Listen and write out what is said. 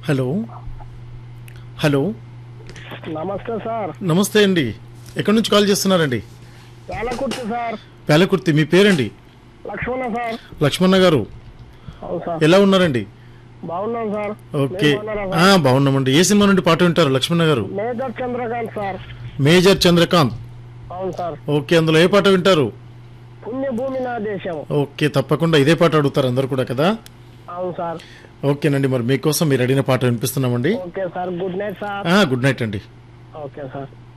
Hello hello నమస్తే sir నమస్తే అండి ఎక్కడి నుంచి కాల్ చేస్తున్నారండి పాలకుర్తి సార్ పేలకుర్తి మీ పేరండి లక్ష్మణ సార్ లక్ష్మణ గారు అవును సార్ ఎలా ఉన్నారండి బాగున్నాం సార్ ఓకే మీరు బాగున్నారా ఆ, సార్? బాగున్నామండి ఏ సినిమా నుండి పాట వింటారు లక్ష్మణ గారు major Chandrakant sir major Chandrakant అవును సార్ ఓకే అందులో ఏ పాట వింటారు పుణ్యభూమి నా దేశం ఓకే తప్పకుండా ఇదే పాట అడుగుతారు అందరు కూడా కదా అవును సార్ ఓకేనండి మరి మీకోసం మీరు అడిగిన పాట వినిపిస్తున్నామండి okay sir good night sir ఆ, గుడ్ నైట్ అండి ఓకే సార్